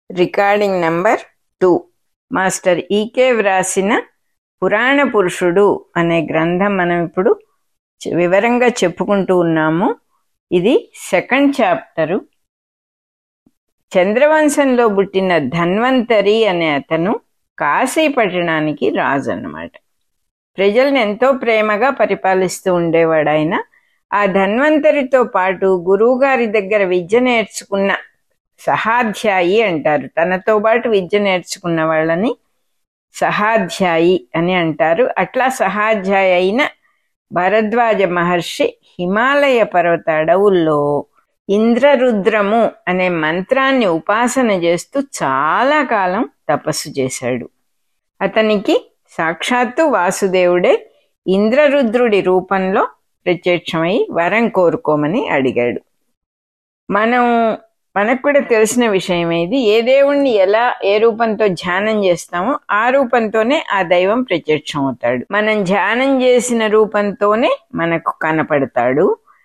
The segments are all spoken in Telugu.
రికార్డింగ్ నంబర్ టూ మాస్టర్ ఈకే వ్రాసిన పురాణ పురుషుడు అనే గ్రంథం మనం ఇప్పుడు చె- వివరంగా చెప్పుకుంటూ ఉన్నాము ఇది సెకండ్ చాప్టరు చంద్రవంశంలో పుట్టిన ధన్వంతరి అనే అతను కాశీ పట్టణానికి రాజు అన్నమాట ప్రజల్ని ఎంతో ప్రేమగా పరిపాలిస్తూ ఉండేవాడు ఆయన ఆ ధన్వంతరితో పాటు గురువుగారి దగ్గర విద్య నేర్చుకున్న సహాధ్యాయి అంటారు తనతో పాటు విద్య నేర్చుకున్న వాళ్ళని సహాధ్యాయి అని అంటారు అట్లా సహాధ్యాయి అయిన భరద్వాజ మహర్షి హిమాలయ పర్వత అడవుల్లో ఇంద్రరుద్రము అనే మంత్రాన్ని ఉపాసన చేస్తూ చాలా కాలం తపస్సు చేశాడు అతనికి సాక్షాత్తు వాసుదేవుడే ఇంద్రరుద్రుడి రూపంలో ప్రత్యక్షమై వరం కోరుకోమని అడిగాడు మనం మనకు కూడా తెలిసిన విషయం ఇది ఏ దేవుణ్ణి ఎలా ఏ రూపంతో ధ్యానం చేస్తామో ఆ రూపంతోనే ఆ దైవం ప్రత్యక్షం అవుతాడు మనం ధ్యానం చేసిన రూపంతోనే మనకు కనపడతాడు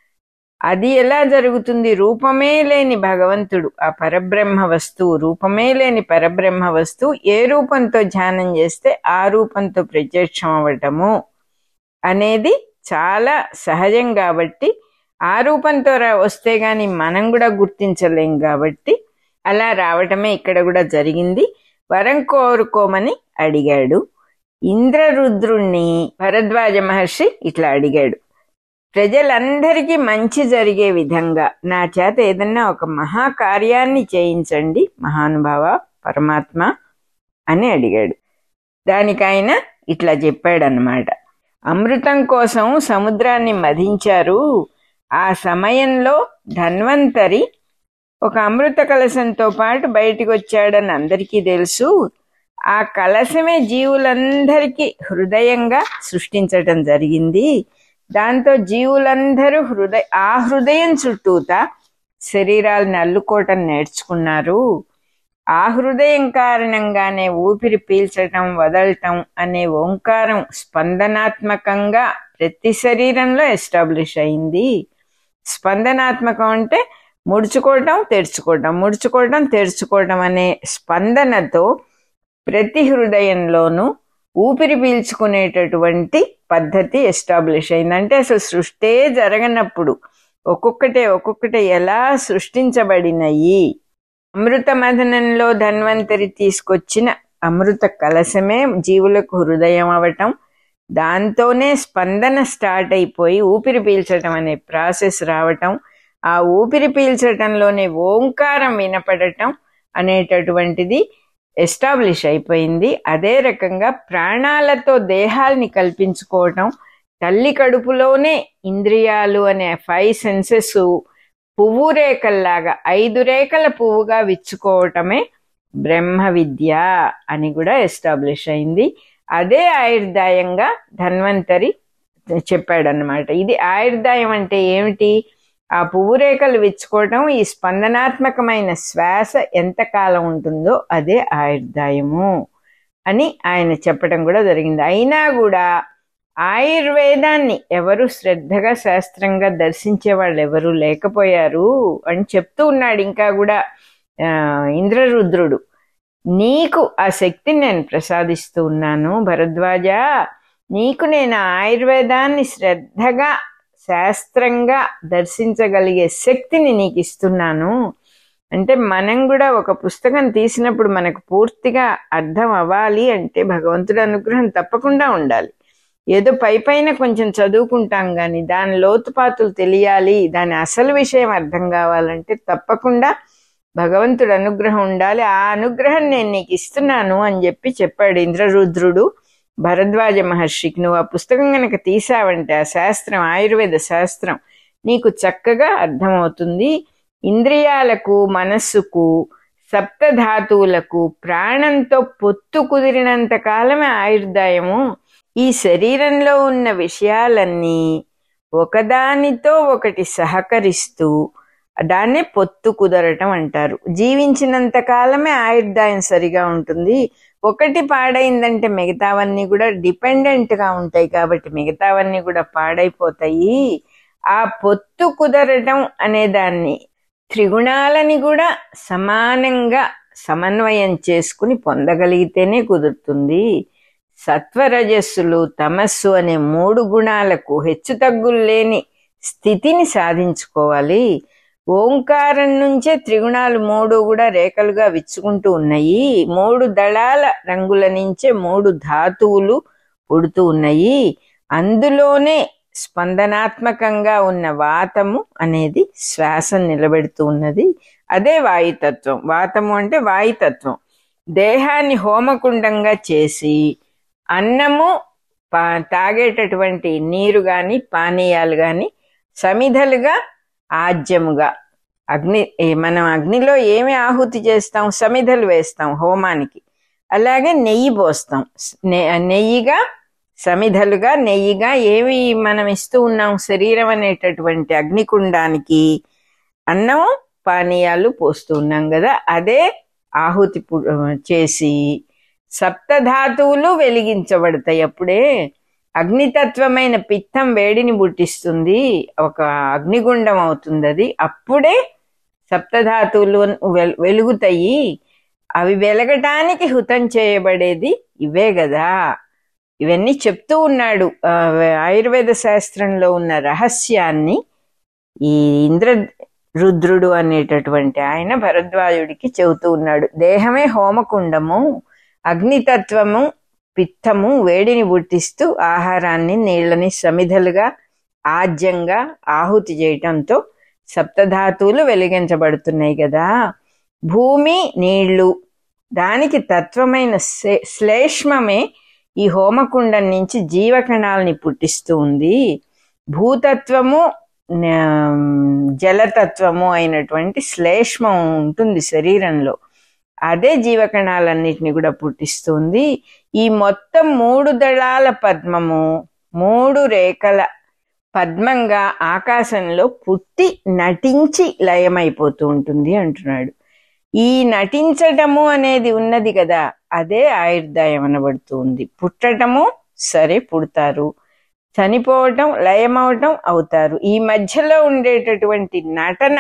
అది ఎలా జరుగుతుంది రూపమే లేని భగవంతుడు ఆ పరబ్రహ్మ వస్తువు రూపమే లేని పరబ్రహ్మ వస్తువు ఏ రూపంతో ధ్యానం చేస్తే ఆ రూపంతో ప్రత్యక్షం అవ్వటము అనేది చాలా సహజం కాబట్టి ఆ రూపంతో రా వస్తే గాని మనం కూడా గుర్తించలేం కాబట్టి అలా రావటమే ఇక్కడ కూడా జరిగింది వరం కోరుకోమని అడిగాడు ఇంద్రరుద్రుణ్ణి భరద్వాజ మహర్షి ఇట్లా అడిగాడు ప్రజలందరికీ మంచి జరిగే విధంగా నా చేత ఏదన్నా ఒక మహాకార్యాన్ని చేయించండి మహానుభావ పరమాత్మ అని అడిగాడు దానికి ఆయన ఇట్లా చెప్పాడనమాట అమృతం కోసం సముద్రాన్ని మధించారు ఆ సమయంలో ధన్వంతరి ఒక అమృత కలశంతో పాటు బయటికి వచ్చాడని అందరికీ తెలుసు ఆ కలశమే జీవులందరికీ హృదయంగా సృష్టించటం జరిగింది దాంతో జీవులందరూ హృదయ ఆ హృదయం చుట్టూతా శరీరాలను అల్లుకోవటం నేర్చుకున్నారు ఆ హృదయం కారణంగానే ఊపిరి పీల్చటం వదలటం అనే ఓంకారం స్పందనాత్మకంగా ప్రతి శరీరంలో ఎస్టాబ్లిష్ అయింది స్పందనాత్మకం అంటే ముడుచుకోవటం తెరుచుకోవటం ముడుచుకోవటం తెరుచుకోవటం అనే స్పందనతో ప్రతి హృదయంలోనూ ఊపిరి పీల్చుకునేటటువంటి పద్ధతి ఎస్టాబ్లిష్ అయింది అంటే అసలు సృష్టే జరగనప్పుడు ఒక్కొక్కటే ఒక్కొక్కటే ఎలా సృష్టించబడినయి అమృత మథనంలో ధన్వంతరి తీసుకొచ్చిన అమృత కలశమే జీవులకు హృదయం అవటం దాంతోనే స్పందన స్టార్ట్ అయిపోయి ఊపిరి పీల్చటం అనే ప్రాసెస్ రావటం ఆ ఊపిరి పీల్చటంలోనే ఓంకారం వినపడటం అనేటటువంటిది ఎస్టాబ్లిష్ అయిపోయింది అదే రకంగా ప్రాణాలతో దేహాల్ని కల్పించుకోవటం తల్లి కడుపులోనే ఇంద్రియాలు అనే ఫైవ్ సెన్సెస్ పువ్వు రేఖల్లాగా ఐదు రేఖల పువ్వుగా విచ్చుకోవటమే బ్రహ్మ విద్య అని కూడా ఎస్టాబ్లిష్ అయింది అదే ఆయుర్దాయంగా ధన్వంతరి చెప్పాడనమాట ఇది ఆయుర్దాయం అంటే ఏమిటి ఆ పువ్వు రేఖలు విచ్చుకోవటం ఈ స్పందనాత్మకమైన శ్వాస ఎంతకాలం ఉంటుందో అదే ఆయుర్దాయము అని ఆయన చెప్పడం కూడా జరిగింది అయినా కూడా ఆయుర్వేదాన్ని ఎవరు శ్రద్ధగా శాస్త్రంగా దర్శించే వాళ్ళు ఎవరు లేకపోయారు అని చెప్తూ ఉన్నాడు ఇంకా కూడా ఆ, ఇంద్రరుద్రుడు నీకు ఆ శక్తిని నేను ప్రసాదిస్తూ ఉన్నాను భరద్వాజ నీకు నేను ఆయుర్వేదాన్ని శ్రద్ధగా శాస్త్రంగా దర్శించగలిగే శక్తిని నీకు ఇస్తున్నాను అంటే మనం కూడా ఒక పుస్తకం తీసినప్పుడు మనకు పూర్తిగా అర్థం అవ్వాలి అంటే భగవంతుడి అనుగ్రహం తప్పకుండా ఉండాలి ఏదో పై పైన కొంచెం చదువుకుంటాం కానీ దాని లోతుపాతులు తెలియాలి దాని అసలు విషయం అర్థం కావాలంటే తప్పకుండా భగవంతుడు అనుగ్రహం ఉండాలి ఆ అనుగ్రహం నేను నీకు ఇస్తున్నాను అని చెప్పి చెప్పాడు ఇంద్రరుద్రుడు భరద్వాజ మహర్షికి నువ్వు ఆ పుస్తకం కనుక తీసావంటే ఆ శాస్త్రం ఆయుర్వేద శాస్త్రం నీకు చక్కగా అర్థమవుతుంది ఇంద్రియాలకు మనస్సుకు సప్తధాతువులకు ప్రాణంతో పొత్తు కుదిరినంత కాలమే ఆయుర్దాయము ఈ శరీరంలో ఉన్న విషయాలన్నీ ఒకదానితో ఒకటి సహకరిస్తూ దాన్నే పొత్తు కుదరటం అంటారు జీవించినంత కాలమే ఆయుర్దాయం సరిగా ఉంటుంది ఒకటి పాడైందంటే మిగతావన్నీ కూడా డిపెండెంట్ గా ఉంటాయి కాబట్టి మిగతావన్నీ కూడా పాడైపోతాయి ఆ పొత్తు కుదరటం అనే దాన్ని త్రిగుణాలని కూడా సమానంగా సమన్వయం చేసుకుని పొందగలిగితేనే కుదురుతుంది సత్వరజస్సులు తమస్సు అనే మూడు గుణాలకు హెచ్చుతగ్గులు లేని స్థితిని సాధించుకోవాలి ఓంకారం నుంచే త్రిగుణాలు మూడు కూడా రేఖలుగా విచ్చుకుంటూ ఉన్నాయి మూడు దళాల రంగుల నుంచే మూడు ధాతువులు పుడుతూ ఉన్నాయి అందులోనే స్పందనాత్మకంగా ఉన్న వాతము అనేది శ్వాస నిలబెడుతూ ఉన్నది అదే వాయుతత్వం వాతము అంటే వాయుతత్వం దేహాన్ని హోమకుండంగా చేసి అన్నము పా తాగేటటువంటి నీరు గాని పానీయాలు గాని సమిధలుగా ఆజ్యముగా అగ్ని ఏ మనం అగ్నిలో ఏమి ఆహుతి చేస్తాం సమిధలు వేస్తాం హోమానికి అలాగే నెయ్యి పోస్తాం నె- నెయ్యిగా సమిధలుగా నెయ్యిగా ఏవి మనం ఇస్తూ ఉన్నాం శరీరం అనేటటువంటి అగ్నికుండానికి అన్నం పానీయాలు పోస్తూ ఉన్నాం కదా అదే ఆహుతి పు- చేసి సప్తధాతువులు వెలిగించబడతాయి అప్పుడే అగ్నితత్వమైన పిత్తం వేడిని పుట్టిస్తుంది ఒక అగ్నిగుండం అవుతుంది అది అప్పుడే సప్తధాతువులు వెల్- వెలుగుతాయి అవి వెలగటానికి హుతం చేయబడేది ఇవే కదా ఇవన్నీ చెప్తూ ఉన్నాడు ఆ, ఆయుర్వేద శాస్త్రంలో ఉన్న రహస్యాన్ని ఈ ఇంద్ర రుద్రుడు అనేటటువంటి ఆయన భరద్వాజుడికి చెబుతూ ఉన్నాడు దేహమే హోమకుండము అగ్నితత్వము పిత్తము వేడిని పుట్టిస్తూ ఆహారాన్ని నీళ్ళని సమిధలుగా ఆజ్యంగా ఆహుతి చేయటంతో సప్తధాతువులు వెలిగించబడుతున్నాయి కదా భూమి నీళ్లు దానికి తత్వమైన శే- శ్లేష్మమే ఈ హోమకుండం నుంచి జీవకణాలని పుట్టిస్తూ ఉంది భూతత్వము న- జలతత్వము అయినటువంటి శ్లేష్మం ఉంటుంది శరీరంలో అదే జీవకణాలన్నిటిని కూడా పుట్టిస్తుంది ఈ మొత్తం మూడు దళాల పద్మము మూడు రేఖల పద్మంగా ఆకాశంలో పుట్టి నటించి లయమైపోతూ ఉంటుంది అంటున్నాడు ఈ నటించటము అనేది ఉన్నది కదా అదే ఆయుర్దాయం అనబడుతూ ఉంది పుట్టటము సరే పుడతారు చనిపోవటం లయమవటం అవుతారు ఈ మధ్యలో ఉండేటటువంటి నటన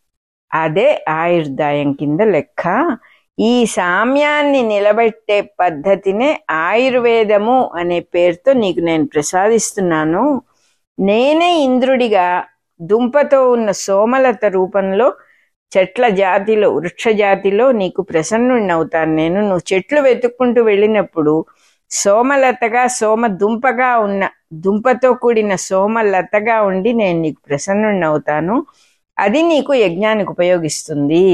అదే ఆయుర్దాయం కింద లెక్క ఈ సామ్యాన్ని నిలబెట్టే పద్ధతినే ఆయుర్వేదము అనే పేరుతో నీకు నేను ప్రసాదిస్తున్నాను నేనే ఇంద్రుడిగా దుంపతో ఉన్న సోమలత రూపంలో చెట్ల జాతిలో వృక్ష జాతిలో నీకు ప్రసన్నుడిని అవుతాను నేను నువ్వు చెట్లు వెతుక్కుంటూ వెళ్ళినప్పుడు సోమలతగా సోమ దుంపగా ఉన్న దుంపతో కూడిన సోమలతగా ఉండి నేను నీకు ప్రసన్నుడిని అవుతాను అది నీకు యజ్ఞానికి ఉపయోగిస్తుంది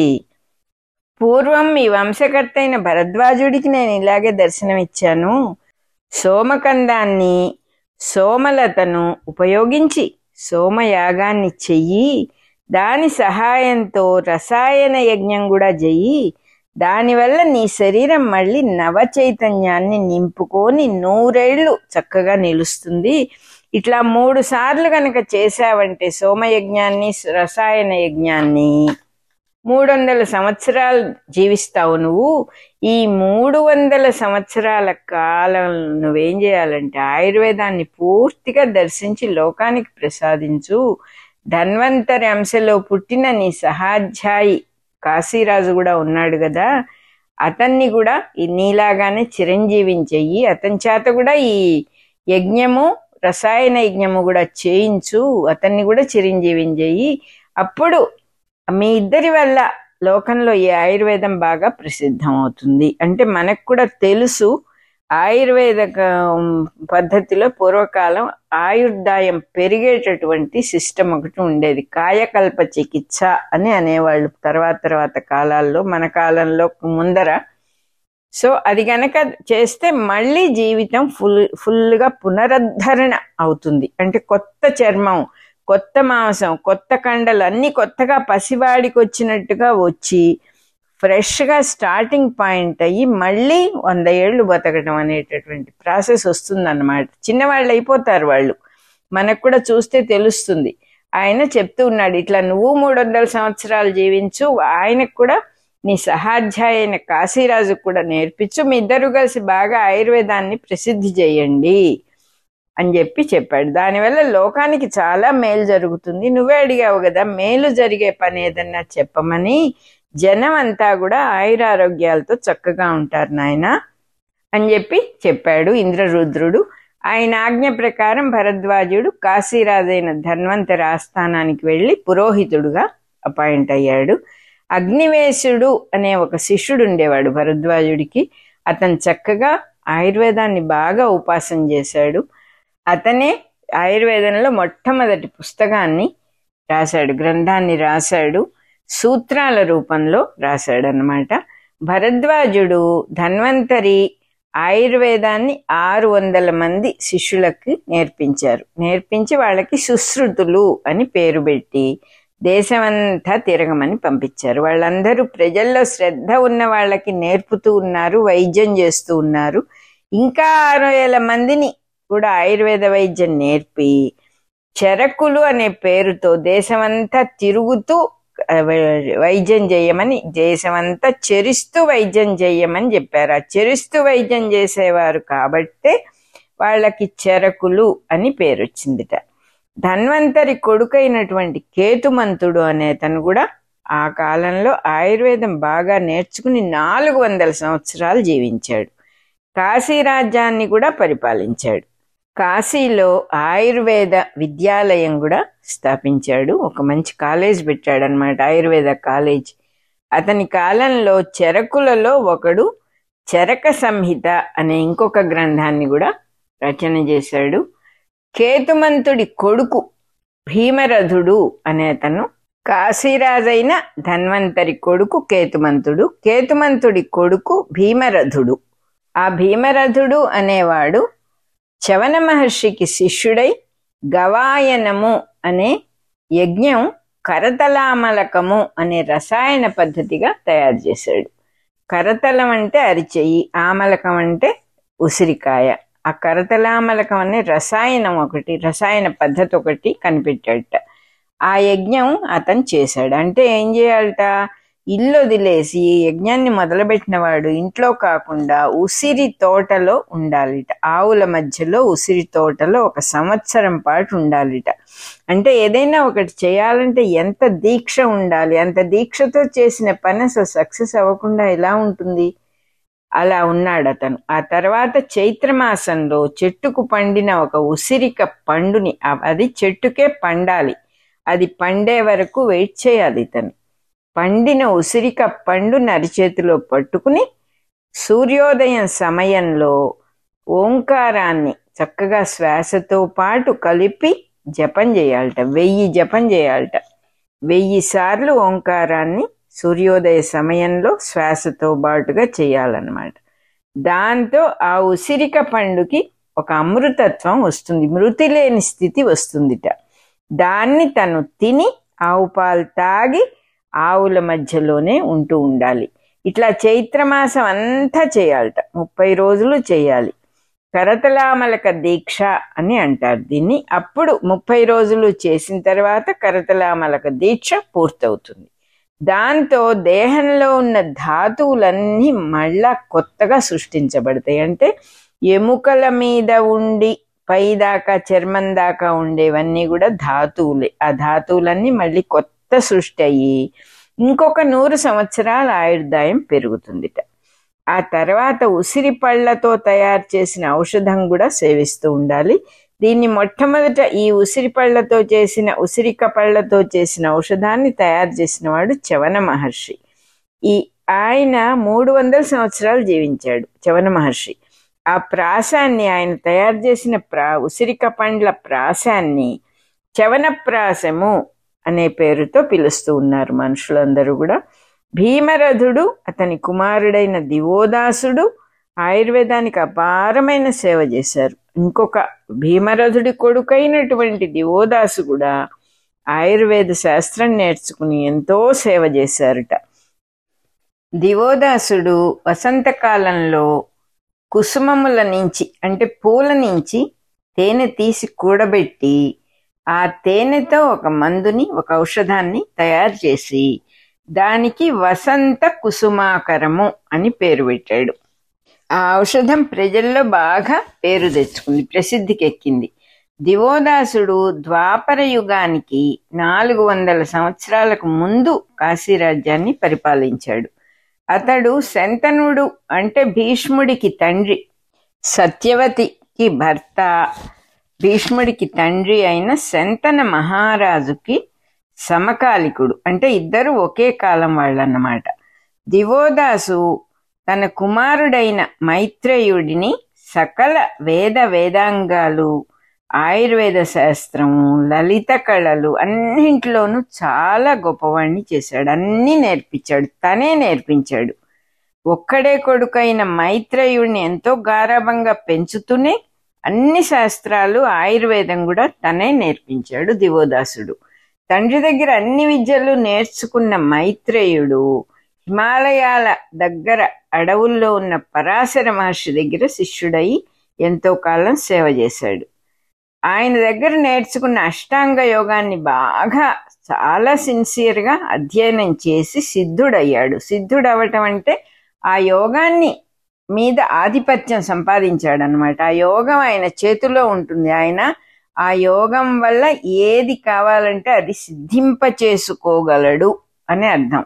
పూర్వం ఈ వంశకర్త అయిన భరద్వాజుడికి నేను ఇలాగే దర్శనమిచ్చాను సోమకందాన్ని సోమలతను ఉపయోగించి సోమయాగాన్ని చెయ్యి దాని సహాయంతో రసాయన యజ్ఞం కూడా చెయ్యి దానివల్ల నీ శరీరం మళ్ళీ నవ చైతన్యాన్ని నింపుకొని నూరేళ్లు చక్కగా నిలుస్తుంది ఇట్లా మూడు సార్లు కనుక చేశావంటే సోమయజ్ఞాన్ని రసాయన యజ్ఞాన్ని మూడు వందల సంవత్సరాలు జీవిస్తావు నువ్వు ఈ మూడు వందల సంవత్సరాల కాలం నువ్వేం చేయాలంటే ఆయుర్వేదాన్ని పూర్తిగా దర్శించి లోకానికి ప్రసాదించు ధన్వంతరి అంశలో పుట్టిన నీ సహాధ్యాయి కాశీరాజు కూడా ఉన్నాడు కదా అతన్ని కూడా ఈ నీలాగానే చిరంజీవించెయ్యి అతని చేత కూడా ఈ యజ్ఞము రసాయన యజ్ఞము కూడా చేయించు అతన్ని కూడా చిరంజీవించెయ్యి అప్పుడు మీ ఇద్దరి వల్ల లోకంలో ఈ ఆయుర్వేదం బాగా ప్రసిద్ధం అవుతుంది అంటే మనకు కూడా తెలుసు ఆయుర్వేద పద్ధతిలో పూర్వకాలం ఆయుర్దాయం పెరిగేటటువంటి సిస్టమ్ ఒకటి ఉండేది కాయకల్ప చికిత్స అని అనేవాళ్ళు తర్వాత తర్వాత కాలాల్లో మన కాలంలో ముందర సో అది గనక చేస్తే మళ్ళీ జీవితం ఫుల్ ఫుల్గా పునరుద్ధరణ అవుతుంది అంటే కొత్త చర్మం కొత్త మాంసం కొత్త కండలు అన్ని కొత్తగా పసివాడికి వచ్చినట్టుగా వచ్చి ఫ్రెష్గా స్టార్టింగ్ పాయింట్ అయ్యి మళ్ళీ వంద ఏళ్ళు బతకడం అనేటటువంటి ప్రాసెస్ వస్తుందన్నమాట చిన్నవాళ్ళు అయిపోతారు వాళ్ళు మనకు కూడా చూస్తే తెలుస్తుంది ఆయన చెప్తూ ఉన్నాడు ఇట్లా నువ్వు మూడు వందల సంవత్సరాలు జీవించు ఆయనకు కూడా నీ సహాధ్యాయ అయిన కాశీరాజు కూడా నేర్పించు మీ ఇద్దరు కలిసి బాగా ఆయుర్వేదాన్ని ప్రసిద్ధి చేయండి అని చెప్పి చెప్పాడు దానివల్ల లోకానికి చాలా మేలు జరుగుతుంది నువ్వే అడిగావు కదా మేలు జరిగే పని ఏదన్నా చెప్పమని జనం అంతా కూడా ఆయురారోగ్యాలతో చక్కగా ఉంటారు నాయన అని చెప్పి చెప్పాడు ఇంద్రరుద్రుడు ఆయన ఆజ్ఞ ప్రకారం భరద్వాజుడు కాశీరాజైన ధన్వంతరి ఆస్థానానికి వెళ్ళి పురోహితుడుగా అపాయింట్ అయ్యాడు అగ్నివేశుడు అనే ఒక శిష్యుడు ఉండేవాడు భరద్వాజుడికి అతను చక్కగా ఆయుర్వేదాన్ని బాగా ఉపాసన చేశాడు అతనే ఆయుర్వేదంలో మొట్టమొదటి పుస్తకాన్ని రాశాడు గ్రంథాన్ని రాశాడు సూత్రాల రూపంలో రాశాడు అన్నమాట భరద్వాజుడు ధన్వంతరి ఆయుర్వేదాన్ని ఆరు వందల మంది శిష్యులకి నేర్పించారు నేర్పించి వాళ్ళకి సుశ్రుతులు అని పేరు పెట్టి దేశమంతా తిరగమని పంపించారు వాళ్ళందరూ ప్రజల్లో శ్రద్ధ ఉన్న వాళ్ళకి నేర్పుతూ ఉన్నారు వైద్యం చేస్తూ ఉన్నారు ఇంకా ఆరు వేల మందిని కూడా ఆయుర్వేద వైద్యం నేర్పి చెరకులు అనే పేరుతో దేశమంతా తిరుగుతూ ఆ, వై- వైద్యం చేయమని దేశమంతా చెరిస్తూ వైద్యం చేయమని చెప్పారు ఆ చెరిస్తూ వైద్యం చేసేవారు కాబట్టే వాళ్ళకి చెరకులు అని పేరు వచ్చిందిట ధన్వంతరి కొడుకైనటువంటి కేతుమంతుడు అనేతను కూడా ఆ కాలంలో ఆయుర్వేదం బాగా నేర్చుకుని నాలుగు వందల సంవత్సరాలు జీవించాడు కాశీ రాజ్యాన్ని కూడా పరిపాలించాడు కాశీలో ఆయుర్వేద విద్యాలయం కూడా స్థాపించాడు ఒక మంచి కాలేజ్ పెట్టాడు అనమాట ఆయుర్వేద కాలేజ్ అతని కాలంలో చెరకులలో ఒకడు చరక సంహిత అనే ఇంకొక గ్రంథాన్ని కూడా రచన చేశాడు కేతుమంతుడి కొడుకు భీమరథుడు అనే అతను కాశీరాజైన ధన్వంతరి కొడుకు కేతుమంతుడు కేతుమంతుడి కొడుకు భీమరథుడు ఆ భీమరథుడు అనేవాడు చవన మహర్షికి శిష్యుడై గవాయనము అనే యజ్ఞం కరతలామలకము అనే రసాయన పద్ధతిగా తయారు చేశాడు కరతలం అంటే అరిచెయ్యి ఆమలకం అంటే ఉసిరికాయ ఆ కరతలామలకం అనే రసాయనం ఒకటి రసాయన పద్ధతి ఒకటి కనిపెట్టాడట ఆ యజ్ఞం అతను చేశాడు అంటే ఏం చేయాలట ఇల్లు వదిలేసి యజ్ఞాన్ని మొదలుపెట్టిన వాడు ఇంట్లో కాకుండా ఉసిరి తోటలో ఉండాలిట ఆవుల మధ్యలో ఉసిరి తోటలో ఒక సంవత్సరం పాటు ఉండాలిట అంటే ఏదైనా ఒకటి చేయాలంటే ఎంత దీక్ష ఉండాలి అంత దీక్షతో చేసిన పని అసలు సక్సెస్ అవ్వకుండా ఎలా ఉంటుంది అలా ఉన్నాడు అతను ఆ తర్వాత చైత్రమాసంలో చెట్టుకు పండిన ఒక ఉసిరిక పండుని అ- అది చెట్టుకే పండాలి అది పండే వరకు వెయిట్ చేయాలి ఇతను పండిన ఉసిరిక పండు నరిచేతిలో పట్టుకుని సూర్యోదయం సమయంలో ఓంకారాన్ని చక్కగా శ్వాసతో పాటు కలిపి జపం చేయాలట వెయ్యి జపం చేయాలట వెయ్యి సార్లు ఓంకారాన్ని సూర్యోదయ సమయంలో శ్వాసతో పాటుగా చేయాలన్నమాట దాంతో ఆ ఉసిరిక పండుకి ఒక అమృతత్వం వస్తుంది మృతి లేని స్థితి వస్తుందిట దాన్ని తను తిని ఆవు పాలు తాగి ఆవుల మధ్యలోనే ఉంటూ ఉండాలి ఇట్లా చైత్రమాసం అంతా చేయాలట ముప్పై రోజులు చేయాలి కరతలామలక దీక్ష అని అంటారు దీన్ని అప్పుడు ముప్పై రోజులు చేసిన తర్వాత కరతలామలక దీక్ష పూర్తవుతుంది దాంతో దేహంలో ఉన్న ధాతువులన్నీ మళ్ళా కొత్తగా సృష్టించబడతాయి అంటే ఎముకల మీద ఉండి పైదాకా చర్మం దాకా ఉండేవన్నీ కూడా ధాతువులే ఆ ధాతువులన్నీ మళ్ళీ కొత్త సృష్టి అయ్యి ఇంకొక నూరు సంవత్సరాల ఆయుర్దాయం పెరుగుతుందిట ఆ తర్వాత ఉసిరి పళ్ళతో తయారు చేసిన ఔషధం కూడా సేవిస్తూ ఉండాలి దీన్ని మొట్టమొదట ఈ ఉసిరి పళ్ళతో చేసిన ఉసిరిక పళ్ళతో చేసిన ఔషధాన్ని తయారు చేసిన వాడు చవన మహర్షి ఈ ఆయన మూడు వందల సంవత్సరాలు జీవించాడు చవన మహర్షి ఆ ప్రాసాన్ని ఆయన తయారు చేసిన ప్రా ఉసిరిక పండ్ల ప్రాసాన్ని చవనప్రాసము అనే పేరుతో పిలుస్తూ ఉన్నారు మనుషులందరూ కూడా భీమరథుడు అతని కుమారుడైన దివోదాసుడు ఆయుర్వేదానికి అపారమైన సేవ చేశారు ఇంకొక భీమరథుడి కొడుకైనటువంటి దివోదాసు కూడా ఆయుర్వేద శాస్త్రం నేర్చుకుని ఎంతో సేవ చేశారట దివోదాసుడు వసంతకాలంలో కుసుమముల నుంచి అంటే పూల నుంచి తేనె తీసి కూడబెట్టి ఆ తేనెతో ఒక మందుని ఒక ఔషధాన్ని తయారు చేసి దానికి వసంత కుసుమాకరము అని పేరు పెట్టాడు ఆ ఔషధం ప్రజల్లో బాగా పేరు తెచ్చుకుంది ప్రసిద్ధికి ఎక్కింది దివోదాసుడు ద్వాపర యుగానికి నాలుగు వందల సంవత్సరాలకు ముందు కాశీరాజ్యాన్ని పరిపాలించాడు అతడు శంతనుడు అంటే భీష్ముడికి తండ్రి సత్యవతికి భర్త భీష్ముడికి తండ్రి అయిన శంతన మహారాజుకి సమకాలికుడు అంటే ఇద్దరు ఒకే కాలం వాళ్ళన్నమాట దివోదాసు తన కుమారుడైన మైత్రేయుడిని సకల వేద వేదాంగాలు ఆయుర్వేద శాస్త్రము లలిత కళలు అన్నింటిలోనూ చాలా గొప్పవాణ్ణి చేశాడు అన్నీ నేర్పించాడు తనే నేర్పించాడు ఒక్కడే కొడుకైన మైత్రేయుడిని ఎంతో గారాభంగా పెంచుతూనే అన్ని శాస్త్రాలు ఆయుర్వేదం కూడా తనే నేర్పించాడు దివోదాసుడు తండ్రి దగ్గర అన్ని విద్యలు నేర్చుకున్న మైత్రేయుడు హిమాలయాల దగ్గర అడవుల్లో ఉన్న పరాశర మహర్షి దగ్గర శిష్యుడై ఎంతో కాలం సేవ చేశాడు ఆయన దగ్గర నేర్చుకున్న అష్టాంగ యోగాన్ని బాగా చాలా సిన్సియర్గా అధ్యయనం చేసి సిద్ధుడయ్యాడు సిద్ధుడవటం అంటే ఆ యోగాన్ని మీద ఆధిపత్యం సంపాదించాడు అనమాట ఆ యోగం ఆయన చేతిలో ఉంటుంది ఆయన ఆ యోగం వల్ల ఏది కావాలంటే అది సిద్ధింప చేసుకోగలడు అని అర్థం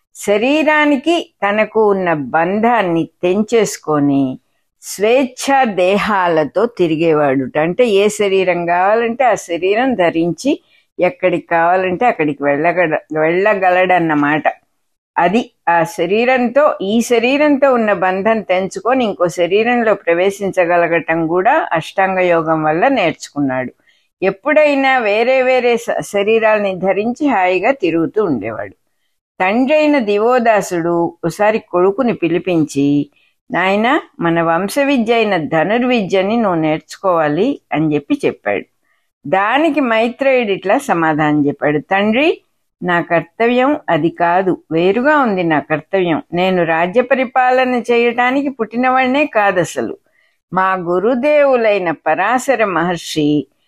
శరీరానికి తనకు ఉన్న బంధాన్ని తెంచేసుకొని స్వేచ్ఛ దేహాలతో తిరిగేవాడు అంటే ఏ శరీరం కావాలంటే ఆ శరీరం ధరించి ఎక్కడికి కావాలంటే అక్కడికి వెళ్ళగడ వెళ్ళగలడన్నమాట అది ఆ శరీరంతో ఈ శరీరంతో ఉన్న బంధం తెంచుకొని ఇంకో శరీరంలో ప్రవేశించగలగటం కూడా అష్టాంగ యోగం వల్ల నేర్చుకున్నాడు ఎప్పుడైనా వేరే వేరే స- శరీరాల్ని ధరించి హాయిగా తిరుగుతూ ఉండేవాడు తండ్రి అయిన దివోదాసుడు ఒకసారి కొడుకుని పిలిపించి నాయన మన వంశ విద్య అయిన ధనుర్విద్యని నువ్వు నేర్చుకోవాలి అని చెప్పి చెప్పాడు దానికి మైత్రేయుడు ఇట్లా సమాధానం చెప్పాడు తండ్రి నా కర్తవ్యం అది కాదు వేరుగా ఉంది నా కర్తవ్యం నేను రాజ్య పరిపాలన చేయటానికి పుట్టినవాడినే కాదు అసలు మా గురుదేవులైన పరాశర మహర్షి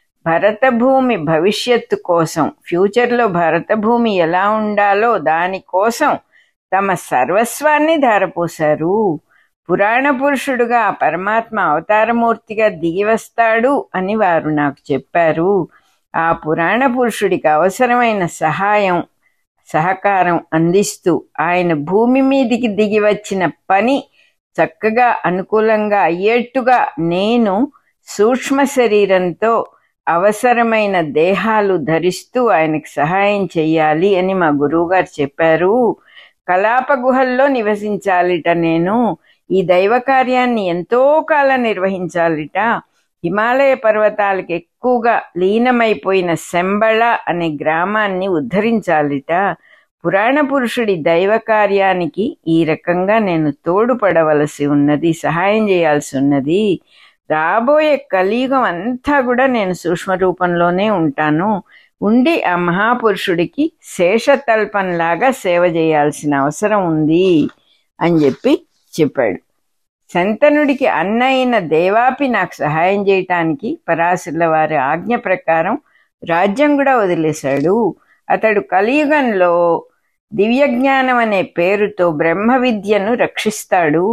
భరతభూమి భవిష్యత్తు కోసం ఫ్యూచర్లో భరతభూమి ఎలా ఉండాలో దానికోసం తమ సర్వస్వాన్ని ధారపోశారు పురాణ పురుషుడుగా ఆ పరమాత్మ అవతారమూర్తిగా దిగి వస్తాడు అని వారు నాకు చెప్పారు ఆ పురాణ పురుషుడికి అవసరమైన సహాయం సహకారం అందిస్తూ ఆయన భూమి మీదికి దిగి వచ్చిన పని చక్కగా అనుకూలంగా అయ్యేట్టుగా నేను సూక్ష్మ శరీరంతో అవసరమైన దేహాలు ధరిస్తూ ఆయనకు సహాయం చెయ్యాలి అని మా గురువుగారు చెప్పారు కలాప గుహల్లో నివసించాలిట నేను ఈ దైవ కార్యాన్ని ఎంతో కాలం నిర్వహించాలిట హిమాలయ పర్వతాలకు ఎక్కువగా లీనమైపోయిన శంబళ అనే గ్రామాన్ని ఉద్ధరించాలిట పురాణ పురుషుడి దైవ కార్యానికి ఈ రకంగా నేను తోడుపడవలసి ఉన్నది సహాయం చేయాల్సి ఉన్నది రాబోయే కలియుగం అంతా కూడా నేను సూక్ష్మ రూపంలోనే ఉంటాను ఉండి ఆ మహాపురుషుడికి శేషతల్పంలాగా సేవ చేయాల్సిన అవసరం ఉంది అని చెప్పి చెప్పాడు శంతనుడికి అన్న అయిన దేవాపి నాకు సహాయం చేయటానికి పరాశరుల వారి ఆజ్ఞ ప్రకారం రాజ్యం కూడా వదిలేశాడు అతడు కలియుగంలో దివ్యజ్ఞానం అనే పేరుతో బ్రహ్మ విద్యను రక్షిస్తాడు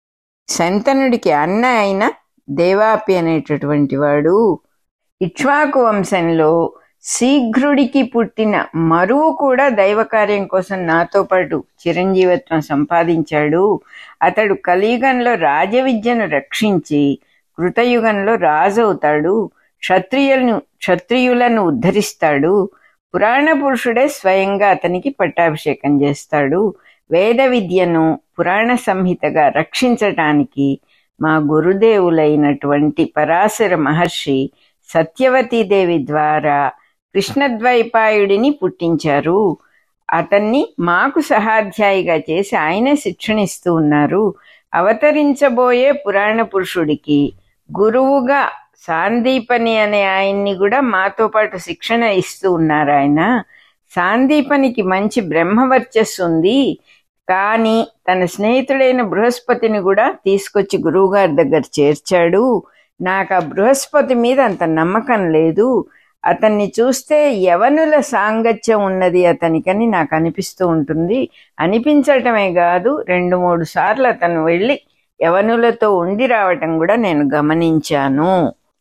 శంతనుడికి అన్న అయిన దేవాపి అనేటటువంటి వాడు ఇక్ష్వాకు వంశంలో శీఘ్రుడికి పుట్టిన మరువు కూడా దైవ కార్యం కోసం నాతో పాటు చిరంజీవత్వం సంపాదించాడు అతడు కలియుగంలో రాజవిద్యను రక్షించి కృతయుగంలో రాజు అవుతాడు క్షత్రియులను క్షత్రియులను ఉద్ధరిస్తాడు పురాణ పురుషుడే స్వయంగా అతనికి పట్టాభిషేకం చేస్తాడు వేద విద్యను పురాణ సంహితగా రక్షించటానికి మా గురుదేవులైనటువంటి పరాశర మహర్షి సత్యవతీదేవి ద్వారా కృష్ణద్వైపాయుడిని పుట్టించారు అతన్ని మాకు సహాధ్యాయిగా చేసి ఆయనే శిక్షణిస్తూ ఉన్నారు అవతరించబోయే పురాణ పురుషుడికి గురువుగా సాందీపని అనే ఆయన్ని కూడా మాతో పాటు శిక్షణ ఇస్తూ ఉన్నారు ఆయన సాందీపనికి మంచి బ్రహ్మవర్చస్సు ఉంది కానీ తన స్నేహితుడైన బృహస్పతిని కూడా తీసుకొచ్చి గురువుగారి దగ్గర చేర్చాడు నాకు ఆ బృహస్పతి మీద అంత నమ్మకం లేదు అతన్ని చూస్తే యవనుల సాంగత్యం ఉన్నది అతనికని నాకు అనిపిస్తూ ఉంటుంది అనిపించటమే కాదు రెండు మూడు సార్లు అతను వెళ్ళి యవనులతో ఉండి రావటం కూడా నేను గమనించాను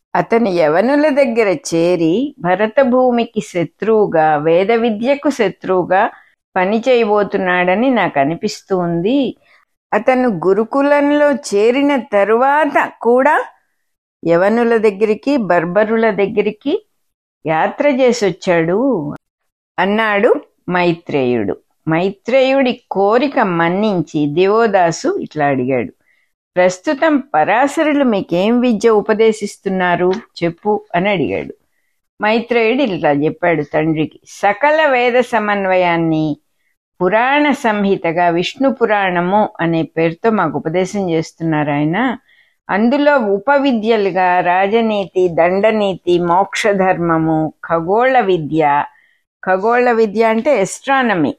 అతని యవనుల దగ్గర చేరి భరత భూమికి శత్రువుగా వేద విద్యకు శత్రువుగా పని చేయబోతున్నాడని నాకు అనిపిస్తూ ఉంది అతను గురుకులంలో చేరిన తరువాత కూడా యవనుల దగ్గరికి బర్బరుల దగ్గరికి యాత్ర చేసి వచ్చాడు అన్నాడు మైత్రేయుడు మైత్రేయుడి కోరిక మన్నించి దేవోదాసు ఇట్లా అడిగాడు ప్రస్తుతం పరాశరులు మీకేం విద్య ఉపదేశిస్తున్నారు చెప్పు అని అడిగాడు మైత్రేయుడు ఇట్లా చెప్పాడు తండ్రికి సకల వేద సమన్వయాన్ని పురాణ సంహితగా విష్ణు పురాణము అనే పేరుతో మాకు ఉపదేశం చేస్తున్నారు ఆయన అందులో ఉపవిద్యలుగా రాజనీతి దండనీతి మోక్ష ధర్మము ఖగోళ విద్య ఖగోళ విద్య అంటే ఎస్ట్రానమీ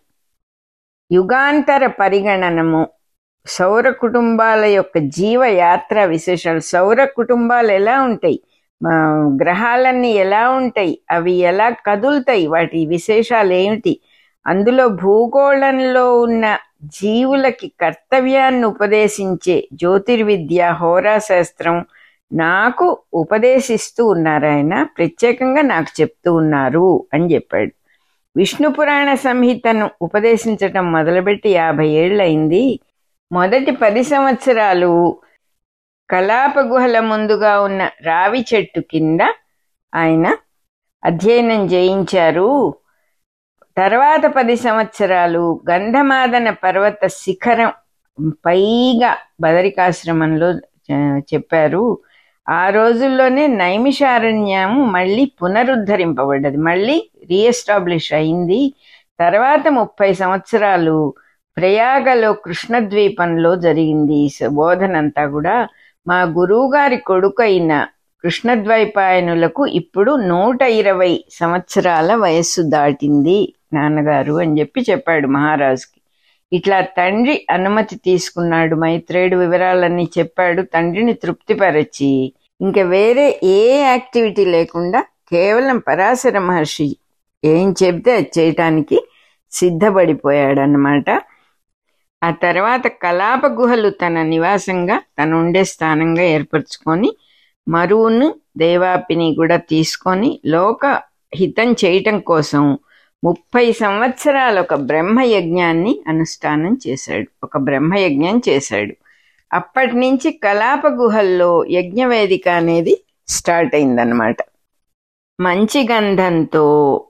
యుగాంతర పరిగణనము సౌర కుటుంబాల యొక్క జీవ యాత్ర విశేషాలు సౌర కుటుంబాలు ఎలా ఉంటాయి మా గ్రహాలన్నీ ఎలా ఉంటాయి అవి ఎలా కదులుతాయి వాటి విశేషాలు ఏమిటి అందులో భూగోళంలో ఉన్న జీవులకి కర్తవ్యాన్ని ఉపదేశించే జ్యోతిర్విద్య హోరాశాస్త్రం నాకు ఉపదేశిస్తూ ఉన్నారు ఆయన ప్రత్యేకంగా నాకు చెప్తూ ఉన్నారు అని చెప్పాడు విష్ణు పురాణ సంహితను ఉపదేశించటం మొదలుపెట్టి యాభై ఏళ్ళయింది మొదటి పది సంవత్సరాలు కలాప గుహల ముందుగా ఉన్న రావి చెట్టు కింద ఆయన అధ్యయనం చేయించారు తర్వాత పది సంవత్సరాలు గంధమాదన పర్వత శిఖరం పైగా బదరికాశ్రమంలో చ- చెప్పారు ఆ రోజుల్లోనే నైమిషారణ్యము మళ్ళీ పునరుద్ధరింపబడ్డది మళ్ళీ రీఎస్టాబ్లిష్ అయింది తర్వాత ముప్పై సంవత్సరాలు ప్రయాగలో కృష్ణద్వీపంలో జరిగింది ఈ స- బోధనంతా కూడా మా గురువు గారి కొడుకైన కృష్ణద్వైపాయనులకు ఇప్పుడు నూట ఇరవై సంవత్సరాల వయస్సు దాటింది నాన్నగారు అని చెప్పి చెప్పాడు మహారాజుకి ఇట్లా తండ్రి అనుమతి తీసుకున్నాడు మైత్రేయుడు వివరాలన్నీ చెప్పాడు తండ్రిని తృప్తిపరచి ఇంకా వేరే ఏ యాక్టివిటీ లేకుండా కేవలం పరాశర మహర్షి ఏం చెప్తే అది చేయటానికి సిద్ధపడిపోయాడు అన్నమాట ఆ తర్వాత కలాప గుహలు తన నివాసంగా తను ఉండే స్థానంగా ఏర్పరచుకొని మరువును దేవాపిని కూడా తీసుకొని లోక హితం చేయటం కోసం ముప్పై సంవత్సరాలు ఒక బ్రహ్మయజ్ఞాన్ని అనుష్ఠానం చేశాడు ఒక బ్రహ్మయజ్ఞం చేశాడు అప్పటి నుంచి కలాప గుహల్లో యజ్ఞవేదిక అనేది స్టార్ట్ అయిందనమాట మంచి గంధంతో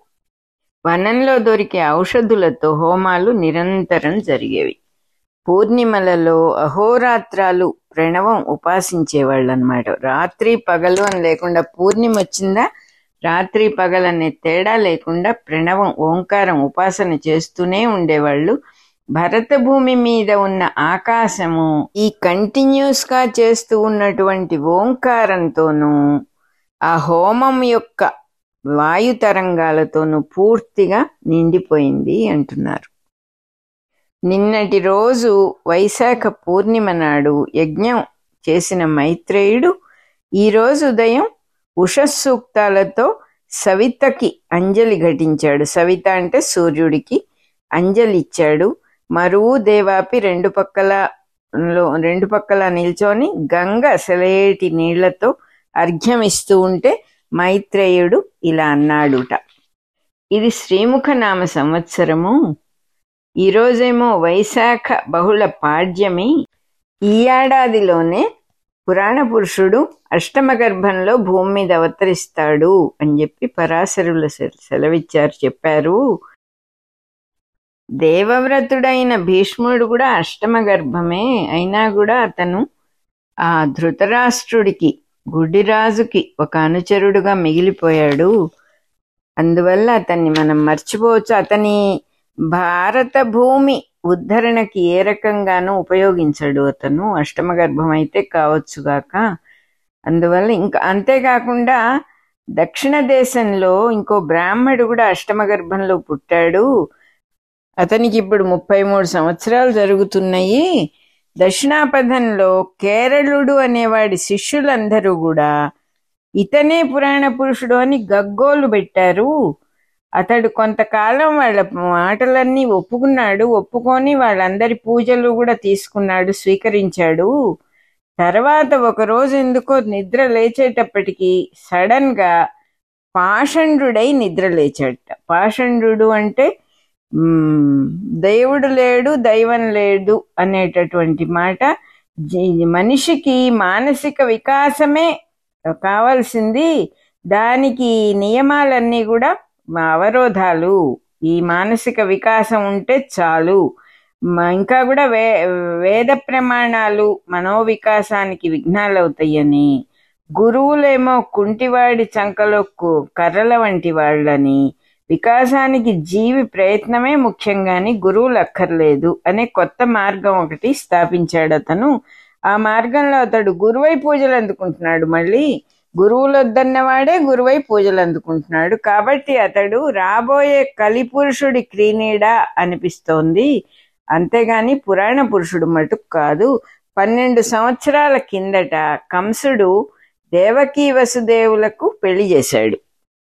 వనంలో దొరికే ఔషధులతో హోమాలు నిరంతరం జరిగేవి పూర్ణిమలలో అహోరాత్రాలు ప్రణవం ఉపాసించేవాళ్ళు అనమాట రాత్రి పగలు అని లేకుండా పూర్ణిమ వచ్చిందా రాత్రి పగలనే తేడా లేకుండా ప్రణవం ఓంకారం ఉపాసన చేస్తూనే ఉండేవాళ్ళు భరత భూమి మీద ఉన్న ఆకాశము ఈ కంటిన్యూస్ గా చేస్తూ ఉన్నటువంటి ఓంకారంతోనూ ఆ హోమం యొక్క వాయు తరంగాలతోనూ పూర్తిగా నిండిపోయింది అంటున్నారు నిన్నటి రోజు వైశాఖ పూర్ణిమ నాడు యజ్ఞం చేసిన మైత్రేయుడు ఈరోజు ఉదయం ఉషస్సూక్తాలతో సవితకి అంజలి ఘటించాడు సవిత అంటే సూర్యుడికి అంజలి ఇచ్చాడు మరువు దేవాపి రెండు పక్కల లో- రెండు పక్కల నిల్చొని గంగ సెలయేటి నీళ్లతో అర్ఘ్యం ఇస్తూ ఉంటే మైత్రేయుడు ఇలా అన్నాడుట ఇది శ్రీముఖ నామ సంవత్సరము ఈరోజేమో వైశాఖ బహుళ పాడ్యమి ఈ ఏడాదిలోనే పురాణ పురుషుడు అష్టమ గర్భంలో భూమి మీద అవతరిస్తాడు అని చెప్పి పరాశరులు సె- సెలవిచ్చారు చెప్పారు దేవవ్రతుడైన భీష్ముడు కూడా అష్టమ గర్భమే అయినా కూడా అతను ఆ ధృతరాష్ట్రుడికి గుడ్డిరాజుకి ఒక అనుచరుడుగా మిగిలిపోయాడు అందువల్ల అతన్ని మనం మర్చిపోవచ్చు అతని భారత భూమి ఉద్ధరణకి ఏ రకంగానూ ఉపయోగించడు అతను అష్టమ గర్భం అయితే కావచ్చుగాక అందువల్ల ఇంకా అంతేకాకుండా దక్షిణ దేశంలో ఇంకో బ్రాహ్మడు కూడా అష్టమ గర్భంలో పుట్టాడు అతనికి ఇప్పుడు ముప్పై మూడు సంవత్సరాలు జరుగుతున్నాయి దక్షిణాపథంలో కేరళుడు అనేవాడి శిష్యులందరూ కూడా ఇతనే పురాణ పురుషుడు అని గగ్గోలు పెట్టారు అతడు కొంతకాలం వాళ్ళ మాటలన్నీ ఒప్పుకున్నాడు ఒప్పుకొని వాళ్ళందరి పూజలు కూడా తీసుకున్నాడు స్వీకరించాడు తర్వాత ఒక రోజు ఎందుకో నిద్ర లేచేటప్పటికి సడన్ గా పాషండుడై నిద్ర లేచాడట పాషండు అంటే మ్మ్, దేవుడు లేడు దైవం లేడు అనేటటువంటి మాట జీ- మనిషికి మానసిక వికాసమే కావాల్సింది దానికి నియమాలన్నీ కూడా అవరోధాలు ఈ మానసిక వికాసం ఉంటే చాలు మ- ఇంకా కూడా వే వేద ప్రమాణాలు మనోవికాసానికి విఘ్నాలు అవుతాయని గురువులేమో కుంటివాడి చంకలో కు- కర్రల వంటి వాళ్ళని వికాసానికి జీవి ప్రయత్నమే ముఖ్యంగాని గురువులు అక్కర్లేదు అనే కొత్త మార్గం ఒకటి స్థాపించాడు అతను ఆ మార్గంలో అతడు గురువై పూజలు అందుకుంటున్నాడు మళ్ళీ గురువులు వద్దన్నవాడే గురువై పూజలు అందుకుంటున్నాడు కాబట్టి అతడు రాబోయే కలిపురుషుడి క్రీనీడ అనిపిస్తోంది అంతేగాని పురాణ పురుషుడు మటుకు కాదు పన్నెండు సంవత్సరాల కిందట కంసుడు దేవకీ వసుదేవులకు పెళ్లి చేశాడు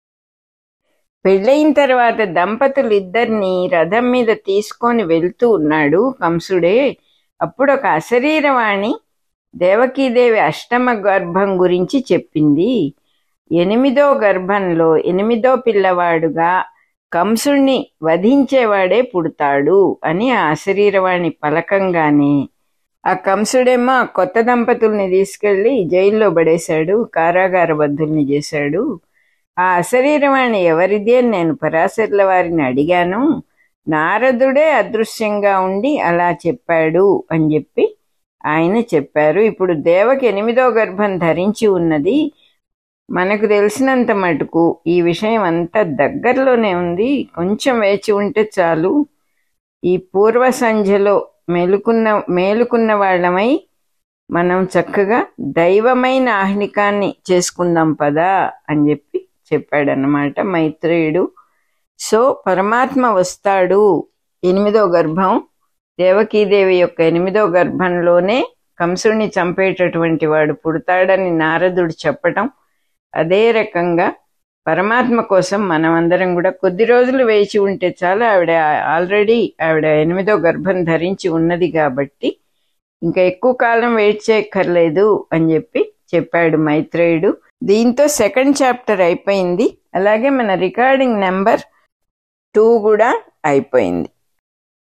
పెళ్ళయిన తర్వాత దంపతులు ఇద్దరిని రథం మీద తీసుకొని వెళ్తూ ఉన్నాడు కంసుడే అప్పుడు ఒక అశరీరవాణి దేవకీదేవి అష్టమ గర్భం గురించి చెప్పింది ఎనిమిదో గర్భంలో ఎనిమిదో పిల్లవాడుగా కంసుణ్ణి వధించేవాడే పుడతాడు అని ఆ అశరీరవాణి పలకంగానే ఆ కంసుడేమో ఆ కొత్త దంపతుల్ని తీసుకెళ్లి జైల్లో పడేశాడు కారాగార బద్ధుల్ని చేశాడు ఆ అశరీరవాణి ఎవరిది అని నేను పరాశర్ల వారిని అడిగాను నారదుడే అదృశ్యంగా ఉండి అలా చెప్పాడు అని చెప్పి ఆయన చెప్పారు ఇప్పుడు దేవకి ఎనిమిదో గర్భం ధరించి ఉన్నది మనకు తెలిసినంత మటుకు ఈ విషయం అంతా దగ్గరలోనే ఉంది కొంచెం వేచి ఉంటే చాలు ఈ పూర్వ సంధ్యలో మేలుకున్న మేలుకున్న వాళ్ళమై మనం చక్కగా దైవమైన ఆహ్నికాన్ని చేసుకుందాం పదా అని చెప్పి చెప్పాడన్నమాట మైత్రేయుడు సో పరమాత్మ వస్తాడు ఎనిమిదో గర్భం దేవకీదేవి యొక్క ఎనిమిదో గర్భంలోనే కంసుడిని చంపేటటువంటి వాడు పుడతాడని నారదుడు చెప్పటం అదే రకంగా పరమాత్మ కోసం మనమందరం కూడా కొద్ది రోజులు వేచి ఉంటే చాలు ఆవిడ ఆల్రెడీ ఆవిడ ఎనిమిదో గర్భం ధరించి ఉన్నది కాబట్టి ఇంకా ఎక్కువ కాలం వెయిట్ చేయక్కర్లేదు అని చెప్పి చెప్పాడు మైత్రేయుడు దీంతో సెకండ్ చాప్టర్ అయిపోయింది అలాగే మన రికార్డింగ్ నెంబర్ టూ కూడా అయిపోయింది